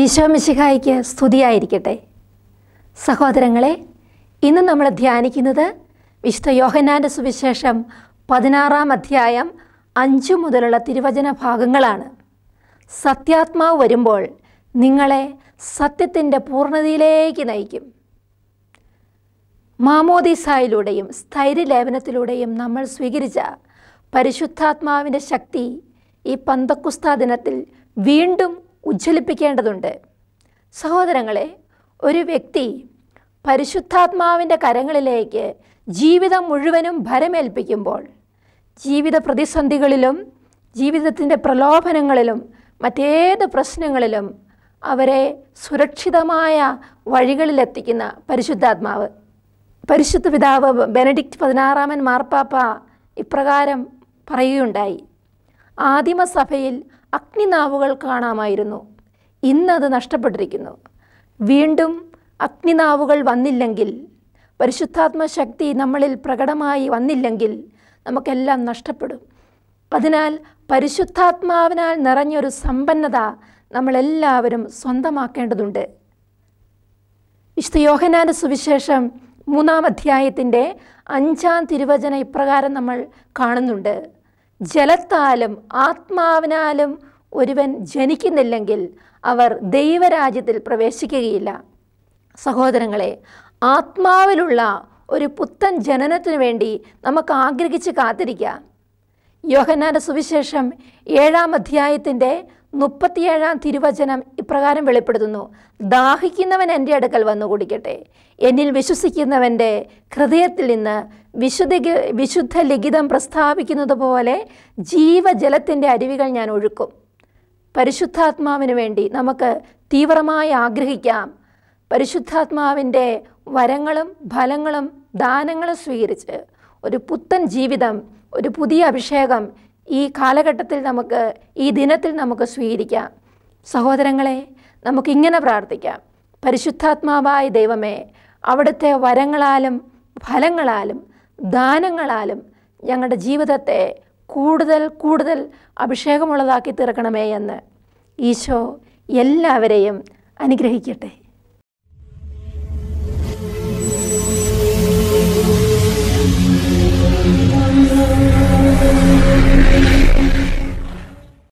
ഈശോ മിശിഹായിക്ക് സ്തുതിയായിരിക്കട്ടെ സഹോദരങ്ങളെ ഇന്ന് നമ്മൾ ധ്യാനിക്കുന്നത് വിശുദ്ധ യോഹന്നാൻ്റെ സുവിശേഷം പതിനാറാം അധ്യായം അഞ്ചു മുതലുള്ള തിരുവചന ഭാഗങ്ങളാണ് സത്യാത്മാവ് വരുമ്പോൾ നിങ്ങളെ സത്യത്തിൻ്റെ പൂർണ്ണതയിലേക്ക് നയിക്കും മാമോദീസായിലൂടെയും സ്ഥൈര്യലേപനത്തിലൂടെയും നമ്മൾ സ്വീകരിച്ച പരിശുദ്ധാത്മാവിൻ്റെ ശക്തി ഈ പന്തക്കുസ്ത ദിനത്തിൽ വീണ്ടും ഉജ്ജ്വലിപ്പിക്കേണ്ടതുണ്ട് സഹോദരങ്ങളെ ഒരു വ്യക്തി പരിശുദ്ധാത്മാവിൻ്റെ കരങ്ങളിലേക്ക് ജീവിതം മുഴുവനും ഭരമേൽപ്പിക്കുമ്പോൾ ജീവിത പ്രതിസന്ധികളിലും ജീവിതത്തിൻ്റെ പ്രലോഭനങ്ങളിലും മറ്റേത് പ്രശ്നങ്ങളിലും അവരെ സുരക്ഷിതമായ വഴികളിലെത്തിക്കുന്ന പരിശുദ്ധാത്മാവ് പരിശുദ്ധ പിതാവ് ബെനഡിക്റ്റ് പതിനാറാമൻ മാർപ്പാപ്പ ഇപ്രകാരം പറയുകയുണ്ടായി ആദിമസഭയിൽ അഗ്നിനാവുകൾ കാണാമായിരുന്നു ഇന്നത് നഷ്ടപ്പെട്ടിരിക്കുന്നു വീണ്ടും അഗ്നിനാവുകൾ വന്നില്ലെങ്കിൽ പരിശുദ്ധാത്മ ശക്തി നമ്മളിൽ പ്രകടമായി വന്നില്ലെങ്കിൽ നമുക്കെല്ലാം നഷ്ടപ്പെടും അതിനാൽ പരിശുദ്ധാത്മാവിനാൽ നിറഞ്ഞൊരു സമ്പന്നത നമ്മളെല്ലാവരും സ്വന്തമാക്കേണ്ടതുണ്ട് വിശുദ്ധ യോഹനാന്റെ സുവിശേഷം മൂന്നാം അധ്യായത്തിൻ്റെ അഞ്ചാം തിരുവചന ഇപ്രകാരം നമ്മൾ കാണുന്നുണ്ട് ജലത്താലും ആത്മാവിനാലും ഒരുവൻ ജനിക്കുന്നില്ലെങ്കിൽ അവർ ദൈവരാജ്യത്തിൽ പ്രവേശിക്കുകയില്ല സഹോദരങ്ങളെ ആത്മാവിലുള്ള ഒരു പുത്തൻ ജനനത്തിനു വേണ്ടി നമുക്ക് ആഗ്രഹിച്ച് കാത്തിരിക്കാം യോഹന്നാന്റെ സുവിശേഷം ഏഴാം അധ്യായത്തിൻ്റെ മുപ്പത്തിയേഴാം തിരുവചനം ഇപ്രകാരം വെളിപ്പെടുത്തുന്നു ദാഹിക്കുന്നവൻ എൻ്റെ അടുക്കൽ വന്നു കുടിക്കട്ടെ എന്നിൽ വിശ്വസിക്കുന്നവൻ്റെ ഹൃദയത്തിൽ നിന്ന് വിശുദ്ധ വിശുദ്ധ ലിഖിതം പ്രസ്താവിക്കുന്നത് പോലെ ജീവജലത്തിൻ്റെ അരുവികൾ ഞാൻ ഒഴുക്കും പരിശുദ്ധാത്മാവിന് വേണ്ടി നമുക്ക് തീവ്രമായി ആഗ്രഹിക്കാം പരിശുദ്ധാത്മാവിൻ്റെ വരങ്ങളും ഫലങ്ങളും ദാനങ്ങളും സ്വീകരിച്ച് ഒരു പുത്തൻ ജീവിതം ഒരു പുതിയ അഭിഷേകം ഈ കാലഘട്ടത്തിൽ നമുക്ക് ഈ ദിനത്തിൽ നമുക്ക് സ്വീകരിക്കാം സഹോദരങ്ങളെ നമുക്കിങ്ങനെ പ്രാർത്ഥിക്കാം പരിശുദ്ധാത്മാവായ ദൈവമേ അവിടുത്തെ വരങ്ങളാലും ഫലങ്ങളാലും ദാനങ്ങളാലും ഞങ്ങളുടെ ജീവിതത്തെ കൂടുതൽ കൂടുതൽ അഭിഷേകമുള്ളതാക്കി തീർക്കണമേ എന്ന് ഈശോ എല്ലാവരെയും അനുഗ്രഹിക്കട്ടെ